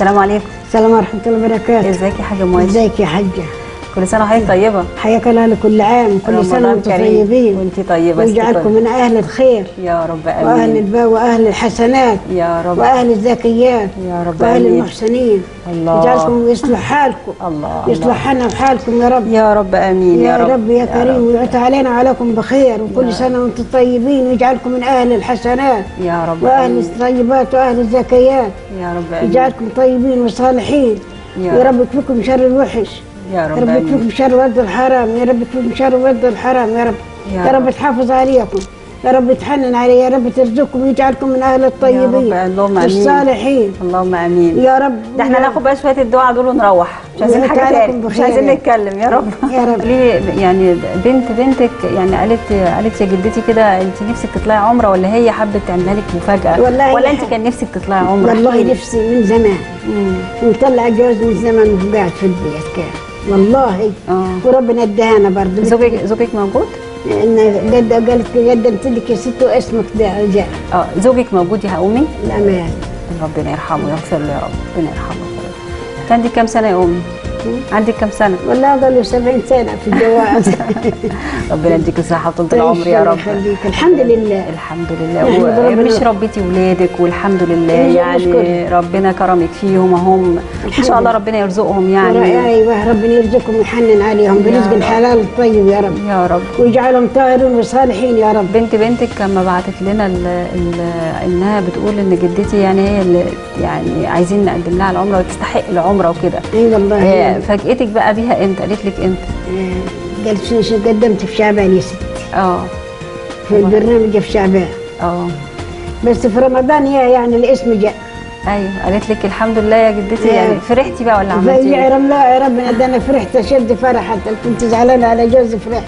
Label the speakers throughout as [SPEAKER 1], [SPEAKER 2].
[SPEAKER 1] السلام عليكم
[SPEAKER 2] السلام ورحمة الله وبركاته
[SPEAKER 1] ازيك يا حاجه مواد
[SPEAKER 2] ازيك يا حجة
[SPEAKER 1] كل سنه وحضرتك طيبه
[SPEAKER 2] حياك الله لكل عام كل سنة
[SPEAKER 1] رمضان
[SPEAKER 2] وانتم
[SPEAKER 1] كريم.
[SPEAKER 2] طيبين
[SPEAKER 1] وانتي طيبة،
[SPEAKER 2] ويجعلكم
[SPEAKER 1] استقر.
[SPEAKER 2] من أهل الخير
[SPEAKER 1] يا رب
[SPEAKER 2] وأهل
[SPEAKER 1] امين
[SPEAKER 2] الباء وأهل الحسنات
[SPEAKER 1] يا رب
[SPEAKER 2] وأهل الزكيات
[SPEAKER 1] يا رب
[SPEAKER 2] وأهل
[SPEAKER 1] آمين.
[SPEAKER 2] المحسنين
[SPEAKER 1] الله.
[SPEAKER 2] يجعلكم ويصلح حالكم
[SPEAKER 1] الله
[SPEAKER 2] يصلح حالنا وحالكم يا رب
[SPEAKER 1] يا رب امين
[SPEAKER 2] يا رب يا كريم ويعطي علينا وعليكم بخير
[SPEAKER 1] يا
[SPEAKER 2] وكل
[SPEAKER 1] رب.
[SPEAKER 2] سنة وانتم طيبين ويجعلكم من أهل الحسنات
[SPEAKER 1] يا رب
[SPEAKER 2] وأهل
[SPEAKER 1] آمين.
[SPEAKER 2] الطيبات وأهل الزكيات
[SPEAKER 1] يا رب امين
[SPEAKER 2] يجعلكم طيبين وصالحين
[SPEAKER 1] يا
[SPEAKER 2] يا
[SPEAKER 1] رب.
[SPEAKER 2] رب يكفيكم شر الوحش
[SPEAKER 1] يا
[SPEAKER 2] يا
[SPEAKER 1] رب
[SPEAKER 2] رب
[SPEAKER 1] امين
[SPEAKER 2] يكفيكم شر ولد الحرام يا رب يكفيكم شر ولد الحرام يا رب
[SPEAKER 1] يا
[SPEAKER 2] يا
[SPEAKER 1] رب.
[SPEAKER 2] رب تحافظ عليكم يا رب يتحنن علي يا رب ترزقكم ويجعلكم من اهل الطيبين
[SPEAKER 1] اللهم آمين.
[SPEAKER 2] الصالحين
[SPEAKER 1] اللهم امين
[SPEAKER 2] يا رب
[SPEAKER 1] ده احنا
[SPEAKER 2] يا-
[SPEAKER 1] ناخد بقى شويه الدعاء دول ونروح مش عايزين
[SPEAKER 2] ويعطي
[SPEAKER 1] حاجه
[SPEAKER 2] عليكم
[SPEAKER 1] تاني مش
[SPEAKER 2] بخير.
[SPEAKER 1] عايزين نتكلم يا رب
[SPEAKER 2] يا رب.
[SPEAKER 1] ليه يعني بنت بنتك يعني قالت قالت يا جدتي كده انت نفسك تطلعي عمره ولا هي حبت تعملها لك مفاجاه
[SPEAKER 2] والله
[SPEAKER 1] ولا
[SPEAKER 2] هي
[SPEAKER 1] انت
[SPEAKER 2] حب-
[SPEAKER 1] كان نفسك تطلعي عمره
[SPEAKER 2] والله
[SPEAKER 1] احكيلي.
[SPEAKER 2] نفسي من زمان
[SPEAKER 1] مم.
[SPEAKER 2] ومطلع جواز من زمان وقاعد في البيت كان والله
[SPEAKER 1] اه
[SPEAKER 2] وربنا ادانا برضه
[SPEAKER 1] زوجك زوجك موجود؟
[SPEAKER 2] ان قد قالت قدمت لك يا ست واسمك ده جاء
[SPEAKER 1] اه زوجك موجود يا امي؟
[SPEAKER 2] الامان
[SPEAKER 1] ربنا يرحمه ويغفر له يا رب ربنا يرحمه انت عندك كام سنه يا امي؟ عندك كام سنه؟
[SPEAKER 2] والله ضلوا 70 سنه في الجواز
[SPEAKER 1] ربنا يديك الصحه وطول العمر يا رب
[SPEAKER 2] يخليك. الحمد لله
[SPEAKER 1] الحمد
[SPEAKER 2] نحمد
[SPEAKER 1] لله
[SPEAKER 2] ربنا.
[SPEAKER 1] مش ربيتي ولادك والحمد لله
[SPEAKER 2] نرجع
[SPEAKER 1] يعني
[SPEAKER 2] نشكره.
[SPEAKER 1] ربنا كرمك فيهم وهم ان
[SPEAKER 2] الحمد
[SPEAKER 1] شاء الله
[SPEAKER 2] لله.
[SPEAKER 1] ربنا يرزقهم
[SPEAKER 2] يعني
[SPEAKER 1] يعني
[SPEAKER 2] ايوه ربنا يرزقكم ويحنن عليهم
[SPEAKER 1] يا
[SPEAKER 2] برزق
[SPEAKER 1] رب.
[SPEAKER 2] الحلال الطيب يا رب
[SPEAKER 1] يا رب
[SPEAKER 2] ويجعلهم طاهرين وصالحين يا رب
[SPEAKER 1] بنت بنتك لما بعتت لنا ال ال انها بتقول ان جدتي يعني هي اللي يعني عايزين نقدم لها العمره وتستحق العمره وكده
[SPEAKER 2] اي والله
[SPEAKER 1] آه، فاجئتك بقى بيها امتى قالت لك امتى
[SPEAKER 2] آه، قالت شنو شنو قدمت في شعبان يا ستي
[SPEAKER 1] اه
[SPEAKER 2] في البرنامج في شعبان
[SPEAKER 1] اه
[SPEAKER 2] بس في رمضان هي يعني الاسم جاء
[SPEAKER 1] ايوه قالت لك الحمد لله يا جدتي
[SPEAKER 2] آه.
[SPEAKER 1] يعني فرحتي بقى ولا عملتي
[SPEAKER 2] فيا
[SPEAKER 1] ايه؟
[SPEAKER 2] رب لا يا ربنا ده انا فرحت اشد فرح حتى كنت زعلانه على جوزي فرحت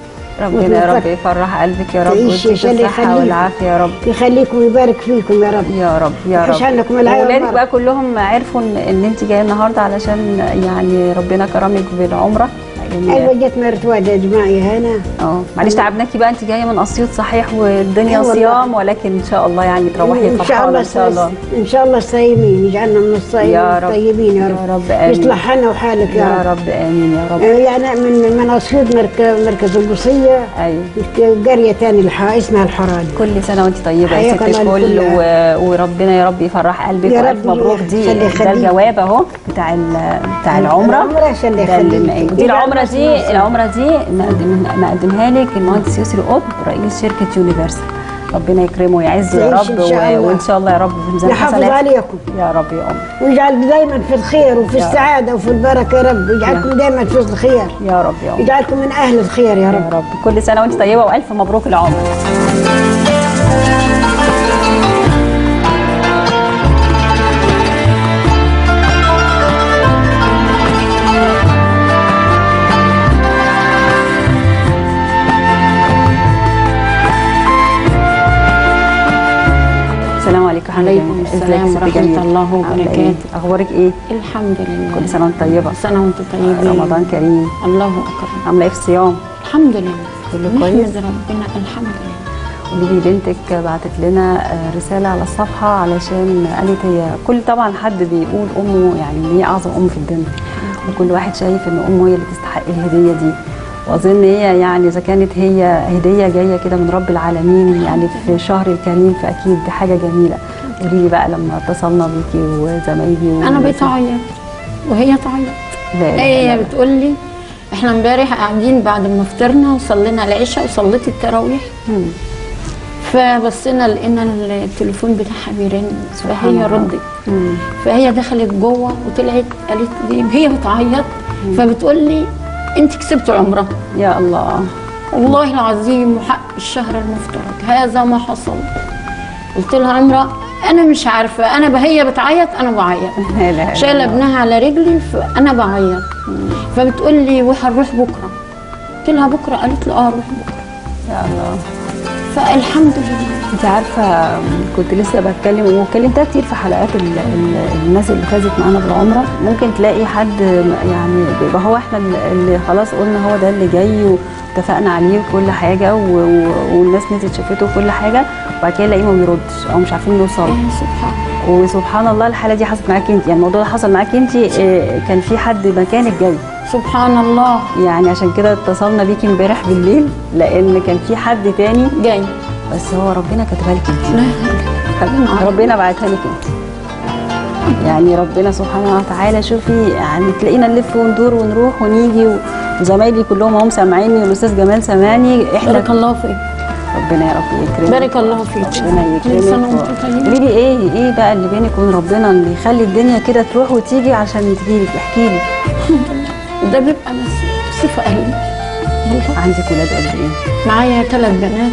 [SPEAKER 1] ربنا يا رب
[SPEAKER 2] وتوفقي.
[SPEAKER 1] يفرح قلبك يا رب
[SPEAKER 2] تعيشي
[SPEAKER 1] ويديك
[SPEAKER 2] عشان
[SPEAKER 1] الصحه
[SPEAKER 2] يخليك.
[SPEAKER 1] والعافيه يا رب
[SPEAKER 2] يخليكم ويبارك فيكم يا رب
[SPEAKER 1] يا رب يا
[SPEAKER 2] يحوش
[SPEAKER 1] رب
[SPEAKER 2] عنكم العيا
[SPEAKER 1] وولادك
[SPEAKER 2] والمرض.
[SPEAKER 1] بقى كلهم عرفوا ان, إن انت جايه النهارده علشان يعني ربنا كرمك بالعمره يعني
[SPEAKER 2] ايوه جت مرت واحده يا جماعه يا هنا
[SPEAKER 1] اه معلش تعبناكي بقى انت جايه من اسيوط صحيح والدنيا
[SPEAKER 2] أيوة والله.
[SPEAKER 1] صيام ولكن ان شاء الله يعني تروحي
[SPEAKER 2] ان شاء
[SPEAKER 1] فرحانه
[SPEAKER 2] الله
[SPEAKER 1] ان شاء الله
[SPEAKER 2] ان شاء الله الصايمين يجعلنا من الصايمين
[SPEAKER 1] يا رب.
[SPEAKER 2] الطيبين يا رب
[SPEAKER 1] يا رب آمين.
[SPEAKER 2] يصلح حالنا وحالك يا,
[SPEAKER 1] يا
[SPEAKER 2] رب
[SPEAKER 1] رب امين يا رب
[SPEAKER 2] يعني من من اسيوط مركز مركز القصيه
[SPEAKER 1] ايوه
[SPEAKER 2] قريه ثانيه الح... اسمها الحرادي
[SPEAKER 1] كل سنه وانت طيبه يا
[SPEAKER 2] حياك
[SPEAKER 1] ست
[SPEAKER 2] الله
[SPEAKER 1] الكل
[SPEAKER 2] لكل
[SPEAKER 1] و... وربنا يا رب يفرح قلبك
[SPEAKER 2] يا
[SPEAKER 1] والف
[SPEAKER 2] رب
[SPEAKER 1] مبروك دي
[SPEAKER 2] يخلي
[SPEAKER 1] ده
[SPEAKER 2] يخليك.
[SPEAKER 1] الجواب اهو بتاع ال... بتاع العمره
[SPEAKER 2] العمرة عشان
[SPEAKER 1] ده
[SPEAKER 2] يخليك.
[SPEAKER 1] اللي دي
[SPEAKER 2] يجعل
[SPEAKER 1] العمره
[SPEAKER 2] ناس
[SPEAKER 1] دي
[SPEAKER 2] مصر.
[SPEAKER 1] العمره دي مقدم- مقدمها لك المهندس يسري قطب رئيس شركه يونيفرسال ربنا يكرمه ويعزه يا
[SPEAKER 2] تعيش
[SPEAKER 1] رب
[SPEAKER 2] إن شاء
[SPEAKER 1] و...
[SPEAKER 2] الله.
[SPEAKER 1] وان شاء الله يا رب في ميزان
[SPEAKER 2] يحافظ
[SPEAKER 1] حسناتك
[SPEAKER 2] عليكم
[SPEAKER 1] يا رب يا ام
[SPEAKER 2] ويجعل دائما في الخير وفي
[SPEAKER 1] يا رب.
[SPEAKER 2] السعاده وفي البركه يا رب يجعلكم دائما في الخير
[SPEAKER 1] يا رب يا ام
[SPEAKER 2] يجعلكم من اهل الخير يا رب
[SPEAKER 1] يا رب كل سنه وانت طيبه والف مبروك العمر السلام عليكم يا حمد
[SPEAKER 3] عليكم
[SPEAKER 1] جميل.
[SPEAKER 3] السلام
[SPEAKER 1] ازيك يا ست
[SPEAKER 3] ورحمة
[SPEAKER 1] جميل؟
[SPEAKER 3] الله
[SPEAKER 1] عاملة
[SPEAKER 3] وبركاته.
[SPEAKER 1] إيه؟ اخبارك ايه
[SPEAKER 3] الحمد لله
[SPEAKER 1] كل سنه وانت طيبه
[SPEAKER 3] سنة وانتم طيبين
[SPEAKER 1] رمضان كريم
[SPEAKER 3] الله أكبر
[SPEAKER 1] عامله ايه في الصيام
[SPEAKER 3] الحمد لله
[SPEAKER 1] كله
[SPEAKER 3] نحمد
[SPEAKER 1] كويس؟
[SPEAKER 3] ربنا الحمد لله
[SPEAKER 1] قولي لي بنتك بعتت لنا آه، رساله على الصفحه علشان قالت هي كل طبعا حد بيقول امه يعني ان هي اعظم ام في الدنيا وكل واحد شايف ان امه هي اللي تستحق الهديه دي واظن هي يعني اذا كانت هي هديه جايه كده من رب العالمين يعني في شهر الكريم فاكيد دي حاجه جميله قولي لي بقى لما اتصلنا بيكي وزمايلي
[SPEAKER 3] أنا
[SPEAKER 1] والناس-
[SPEAKER 3] بتعيط وهي تعيط
[SPEAKER 1] لا إله إلا
[SPEAKER 3] هي
[SPEAKER 1] الله.
[SPEAKER 3] بتقول لي احنا امبارح قاعدين بعد ما فطرنا وصلينا العشاء وصليت التراويح
[SPEAKER 1] مم.
[SPEAKER 3] فبصينا لقينا التليفون بتاعها بيرن
[SPEAKER 1] سبحان
[SPEAKER 3] فهي
[SPEAKER 1] الله.
[SPEAKER 3] ردت
[SPEAKER 1] مم.
[SPEAKER 3] فهي دخلت جوه وطلعت قالت لي هي بتعيط فبتقول لي انت كسبت عمره
[SPEAKER 1] يا الله
[SPEAKER 3] والله العظيم وحق الشهر المفترض هذا ما حصل قلت لها عمرة انا مش عارفه انا ب- هي بتعيط انا بعيط
[SPEAKER 1] لا إله إلا
[SPEAKER 3] شايله
[SPEAKER 1] الله.
[SPEAKER 3] ابنها على رجلي فانا بعيط فبتقول لي وهنروح بكره قلت لها بكره قالت لي اه روح بكره
[SPEAKER 1] يا الله
[SPEAKER 3] فالحمد لله
[SPEAKER 1] انت عارفه كنت لسه بتكلم وكلمتها كتير في حلقات ال ال الناس اللي فازت معانا بالعمره ممكن تلاقي حد يعني بيبقى هو احنا اللي خلاص قلنا هو ده اللي جاي و- اتفقنا عليه وكل حاجه و... و... والناس نزلت شافته وكل حاجه وبعد كده الاقيه ما بيردش او مش عارفين نوصل
[SPEAKER 3] إيه سبحان
[SPEAKER 1] وسبحان الله الحاله دي حصلت معاكي انت يعني الموضوع ده حصل معاكي انت آه، كان في حد مكانك جاي
[SPEAKER 3] سبحان الله
[SPEAKER 1] يعني عشان كده اتصلنا بيكي امبارح بالليل لان كان في حد تاني
[SPEAKER 3] جاي
[SPEAKER 1] بس هو ربنا كاتبها لك انت
[SPEAKER 3] لا خلينا عارف.
[SPEAKER 1] ربنا بعتها لك انت يعني ربنا سبحانه وتعالى شوفي يعني تلاقينا نلف وندور ونروح ونيجي و- وزمايلي كلهم هم سامعيني والاستاذ جمال سامعني احنا
[SPEAKER 3] بارك الله فيك
[SPEAKER 1] ربنا يا رب يكرمك
[SPEAKER 3] بارك الله فيك
[SPEAKER 1] ربنا
[SPEAKER 3] كل سنه
[SPEAKER 1] يكرمك
[SPEAKER 3] وانتم طيبين
[SPEAKER 1] قولي لي ايه ايه بقى اللي بينك وبين ربنا اللي يخلي الدنيا كده تروح وتيجي عشان تجيلك احكي لي
[SPEAKER 3] ده بيبقى بس صفه قلبي والله.
[SPEAKER 1] عندك ولاد قد ايه؟
[SPEAKER 3] معايا ثلاث بنات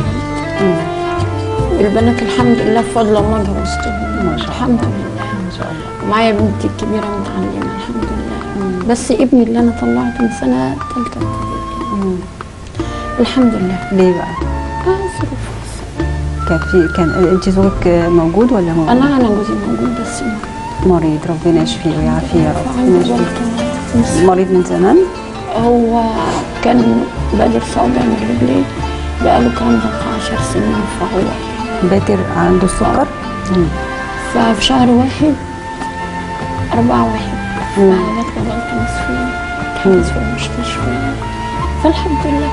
[SPEAKER 3] والبنات الحمد لله بفضل الله جوزتهم
[SPEAKER 1] ما شاء الله.
[SPEAKER 3] الحمد لله
[SPEAKER 1] ما شاء الله
[SPEAKER 3] ومعايا بنتي الكبيره متعلمه الحمد لله بس ابني اللي انا طلعته من سنه ثالثه الحمد لله
[SPEAKER 1] ليه بقى؟
[SPEAKER 3] اه ظروف
[SPEAKER 1] كان في كان انت زوجك موجود ولا موجود؟
[SPEAKER 3] انا انا جوزي موجود بس
[SPEAKER 1] مريض ربنا يشفيه ويعافيه يا رب ربنا
[SPEAKER 3] عايزة
[SPEAKER 1] يشفيه
[SPEAKER 3] برضه-
[SPEAKER 1] مريض من زمان؟
[SPEAKER 3] هو كان بادئ صابع من رجليه بقاله كام 10 سنين فهو
[SPEAKER 1] باتر عنده السكر؟ مم.
[SPEAKER 3] ففي شهر واحد أربعة واحد جات له جلطة نصفية اتحجز في المستشفى فالحمد لله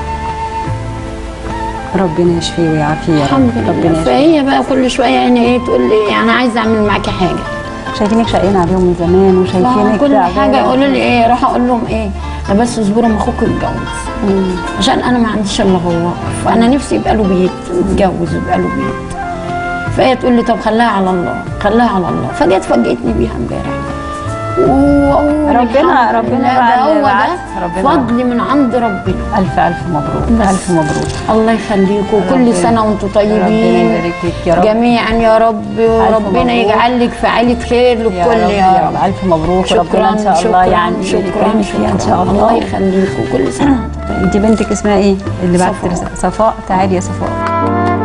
[SPEAKER 1] ربنا يشفيه ويعافيه يا
[SPEAKER 3] الحمد
[SPEAKER 1] رب
[SPEAKER 3] لله
[SPEAKER 1] ربنا يشفيه
[SPEAKER 3] فهي بقى كل شوية يعني ايه تقول لي أنا عايزة أعمل معاكي حاجة
[SPEAKER 1] شايفينك شقيانة عليهم من زمان وشايفينك
[SPEAKER 3] كل
[SPEAKER 1] تعبانة.
[SPEAKER 3] حاجة يقولوا لي ايه راح أقول لهم ايه لا بس اصبروا ما أخوك يتجوز
[SPEAKER 1] مم.
[SPEAKER 3] عشان أنا ما عنديش إلا هو فأنا نفسي يبقى له بيت يتجوز ويبقى له بيت فهي تقول لي طب خليها على الله خليها على الله فجت فاجئتني بيها امبارح و-
[SPEAKER 1] ربنا-
[SPEAKER 3] الحمد
[SPEAKER 1] ربنا
[SPEAKER 3] لله،
[SPEAKER 1] بقى
[SPEAKER 3] ده
[SPEAKER 1] اللي
[SPEAKER 3] هو
[SPEAKER 1] بعت.
[SPEAKER 3] ده
[SPEAKER 1] ربنا
[SPEAKER 3] فضل من عند ربنا
[SPEAKER 1] ألف ألف مبروك
[SPEAKER 3] بس.
[SPEAKER 1] ألف مبروك
[SPEAKER 3] الله يخليكم
[SPEAKER 1] ربنا-
[SPEAKER 3] كل سنه وانتم
[SPEAKER 1] ربنا
[SPEAKER 3] طيبين
[SPEAKER 1] يبارك فيك يا رب
[SPEAKER 3] جميعا يا رب وربنا
[SPEAKER 1] مبروك.
[SPEAKER 3] يجعل لك في عائله خير
[SPEAKER 1] يا
[SPEAKER 3] للكل
[SPEAKER 1] رب
[SPEAKER 3] يا رب
[SPEAKER 1] ألف مبروك
[SPEAKER 3] شكرا
[SPEAKER 1] وربنا إن شاء
[SPEAKER 3] شكرا
[SPEAKER 1] الله يعني
[SPEAKER 3] شكرا
[SPEAKER 1] يكرمك فيها إن شاء
[SPEAKER 3] شكرا الله
[SPEAKER 1] الله
[SPEAKER 3] يخليكم كل سنه وانتم طيبين
[SPEAKER 1] أنت بنتك اسمها إيه؟ اللي بعت
[SPEAKER 3] صفاء.
[SPEAKER 1] رسالة صفاء تعالي يا صفاء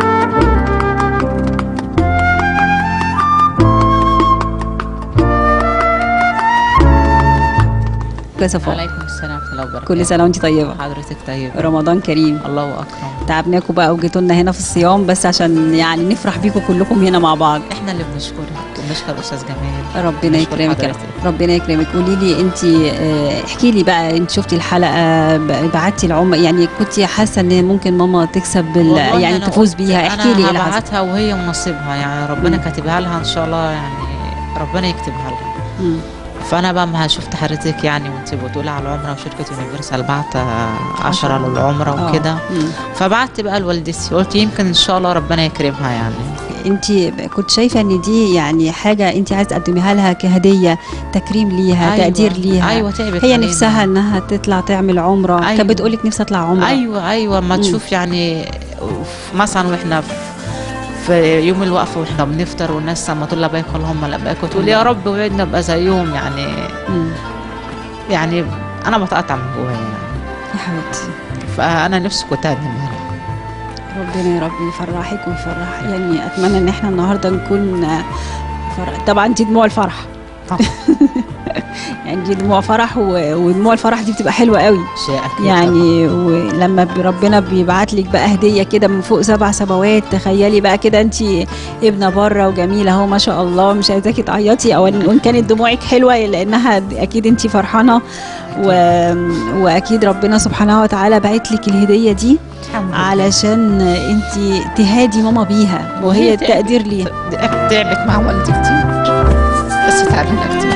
[SPEAKER 1] يا صفاء
[SPEAKER 4] وعليكم السلام ورحمة الله وبركاته
[SPEAKER 1] كل سنة وأنت طيبة
[SPEAKER 4] حضرتك طيب
[SPEAKER 1] رمضان كريم
[SPEAKER 4] الله أكرم
[SPEAKER 1] تعبناكم بقى وجيتوا لنا هنا في الصيام بس عشان يعني نفرح بيكم كلكم هنا مع بعض
[SPEAKER 4] احنا اللي بنشكرك بنشكر أستاذ جمال
[SPEAKER 1] ربنا
[SPEAKER 4] بنشكر
[SPEAKER 1] يكرمك يا
[SPEAKER 4] حضرتك.
[SPEAKER 1] رب. ربنا يكرمك قولي لي انت آه، احكي لي بقى انت شفتي الحلقه ب- بعتي العمر يعني كنت حاسه ان ممكن ماما تكسب بال...
[SPEAKER 4] والله
[SPEAKER 1] يعني
[SPEAKER 4] أنا
[SPEAKER 1] تفوز
[SPEAKER 4] قلت
[SPEAKER 1] بيها احكي لي ايه
[SPEAKER 4] أنا
[SPEAKER 1] اللي حصل
[SPEAKER 4] هبعتها وهي ونصيبها يعني ربنا
[SPEAKER 1] مم.
[SPEAKER 4] كاتبها لها إن شاء الله يعني ربنا يكتبها لها
[SPEAKER 1] مم.
[SPEAKER 4] فأنا بقى ما شفت حضرتك يعني وأنت بتقولي على العمرة وشركة يونيفرسال بعت عشرة للعمرة
[SPEAKER 1] آه.
[SPEAKER 4] وكده
[SPEAKER 1] مم.
[SPEAKER 4] فبعت بقى لوالدتي قلت يمكن إن شاء الله ربنا يكرمها يعني
[SPEAKER 1] انت كنت شايفه ان دي يعني حاجه انت عايزه تقدميها لها كهديه تكريم ليها
[SPEAKER 4] أيوة.
[SPEAKER 1] تقدير ليها
[SPEAKER 4] أيوة تعبت
[SPEAKER 1] هي
[SPEAKER 4] علينا.
[SPEAKER 1] نفسها انها تطلع تعمل عمره
[SPEAKER 4] أيوة.
[SPEAKER 1] كانت بتقول لك نفسي اطلع عمره
[SPEAKER 4] ايوه ايوه ما
[SPEAKER 1] مم.
[SPEAKER 4] تشوف يعني ف- مثلا واحنا في في يوم الوقفه واحنا بنفطر والناس لما تقول لبيك اللهم لبيك وتقول يا رب وعدنا ابقى زيهم يعني
[SPEAKER 1] مم.
[SPEAKER 4] يعني انا بتقطع من جوايا يعني
[SPEAKER 1] يا حبيبتي
[SPEAKER 4] فانا نفسي كنت اقدم لها
[SPEAKER 1] ربنا يا رب يفرحك ويفرح يعني اتمنى ان احنا النهارده نكون آه، فرح. طبعا دي دموع الفرح
[SPEAKER 4] طبعا.
[SPEAKER 1] يعني دي دموع فرح و- ودموع الفرح دي بتبقى حلوه قوي
[SPEAKER 4] شيء اكيد طبعاً.
[SPEAKER 1] يعني ولما ب- ربنا بيبعت لك بقى هديه كده من فوق سبع سماوات تخيلي بقى كده انت ابنه بره وجميله اهو ما شاء الله مش عايزاكي تعيطي او ان إن كانت دموعك حلوه لانها د- اكيد انت فرحانه و... واكيد ربنا سبحانه وتعالى بعت لك الهديه دي
[SPEAKER 4] الحمد لله.
[SPEAKER 1] علشان انت تهادي ماما بيها وهي
[SPEAKER 4] وهي
[SPEAKER 1] التقدير ليها
[SPEAKER 4] تعبت مع والدي كتير بس تعبنا كتير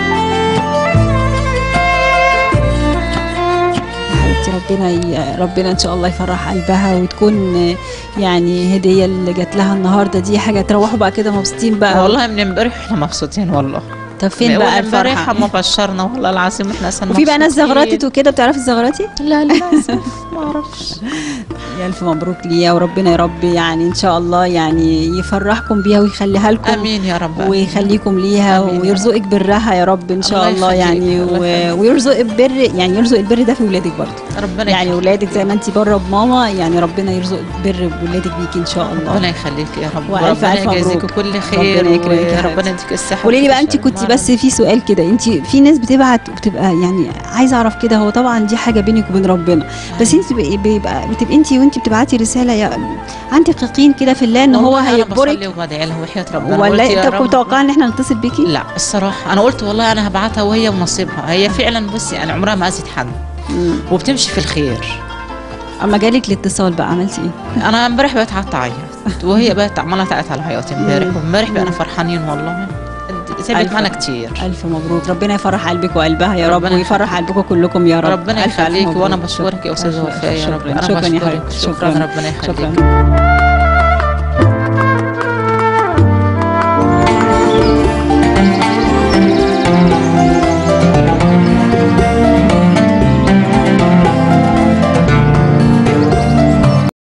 [SPEAKER 1] حبيبتي ربنا ي... ربنا ان شاء الله يفرح قلبها وتكون يعني هديه اللي جات لها النهارده دي حاجه تروحوا بقى كده مبسوطين بقى
[SPEAKER 4] والله من امبارح احنا مبسوطين والله
[SPEAKER 1] طب فين بقى
[SPEAKER 4] امبارح
[SPEAKER 1] الفرحه
[SPEAKER 4] ما بشرنا والله العظيم احنا اصلا
[SPEAKER 1] وفي بقى ناس
[SPEAKER 4] مبسوطين.
[SPEAKER 1] زغرطت وكده بتعرفي الزغرطي
[SPEAKER 4] لا للاسف ما اعرفش
[SPEAKER 1] يا الف مبروك ليها وربنا يا رب يعني ان شاء الله يعني يفرحكم بيها ويخليها لكم
[SPEAKER 4] امين يا رب آمين.
[SPEAKER 1] ويخليكم ليها
[SPEAKER 4] آمين يا
[SPEAKER 1] ويرزقك برها يا رب ان شاء
[SPEAKER 4] الله
[SPEAKER 1] الله
[SPEAKER 4] يخليك،
[SPEAKER 1] يعني
[SPEAKER 4] الله
[SPEAKER 1] و...
[SPEAKER 4] يخليك.
[SPEAKER 1] ويرزق البر يعني يرزق البر ده في ولادك برضه
[SPEAKER 4] ربنا
[SPEAKER 1] يعني ولادك زي ما انت بره بماما يعني ربنا يرزق بر بولادك بيكي ان شاء الله
[SPEAKER 4] ربنا يخليك يا رب
[SPEAKER 1] وألف
[SPEAKER 4] وربنا
[SPEAKER 1] ألف
[SPEAKER 4] يجازيك
[SPEAKER 1] مبروك.
[SPEAKER 4] كل خير
[SPEAKER 1] ربنا يكرمك يا
[SPEAKER 4] وربنا
[SPEAKER 1] حبيبتي.
[SPEAKER 4] يديك الصحه
[SPEAKER 1] قولي لي بقى
[SPEAKER 4] والعافية.
[SPEAKER 1] انت كنت
[SPEAKER 4] ما
[SPEAKER 5] بس في سؤال كده انت في ناس بتبعت وبتبقى يعني عايزه اعرف كده هو طبعا دي حاجه بينك وبين ربنا بس انت بيبقى بيبقى بتبقى انت وانت بتبعتي رساله يا عندك يقين كده في الله ان هو
[SPEAKER 4] والله أنا بصلي
[SPEAKER 5] هيجبرك
[SPEAKER 4] وبدعي له وحياة ربنا قلت
[SPEAKER 5] ولا
[SPEAKER 4] يا
[SPEAKER 5] انت
[SPEAKER 4] رب-
[SPEAKER 5] كنت متوقعه ان احنا نتصل بيكي؟
[SPEAKER 4] لا الصراحة أنا قلت والله أنا هبعتها وهي ونصيبها هي فعلا بصي يعني عمرها ما أذت حد
[SPEAKER 5] مم.
[SPEAKER 4] وبتمشي في الخير
[SPEAKER 5] اما جالك الاتصال بقى عملتي ايه؟
[SPEAKER 4] أنا امبارح بقيت قعدت أعيط وهي بقت عمالة تعيط على عياطي امبارح وامبارح بقينا فرحانين والله تعبت
[SPEAKER 5] ألف-
[SPEAKER 4] معانا كتير
[SPEAKER 5] الف مبروك ربنا يفرح قلبك وقلبها يا رب
[SPEAKER 4] ربنا
[SPEAKER 5] ويفرح قلبكم كلكم يا رب
[SPEAKER 4] ربنا
[SPEAKER 5] ألف ألف
[SPEAKER 4] يخليك
[SPEAKER 5] مبروك.
[SPEAKER 4] وانا بشكرك يا استاذه
[SPEAKER 5] شكراً-
[SPEAKER 4] وفاء يا رب
[SPEAKER 5] شكراً.
[SPEAKER 4] انا
[SPEAKER 5] شكراً يا
[SPEAKER 4] بشكرك
[SPEAKER 5] حبيبتي.
[SPEAKER 4] شكرا
[SPEAKER 5] شكراً.
[SPEAKER 4] ربنا يخليك
[SPEAKER 5] شكرا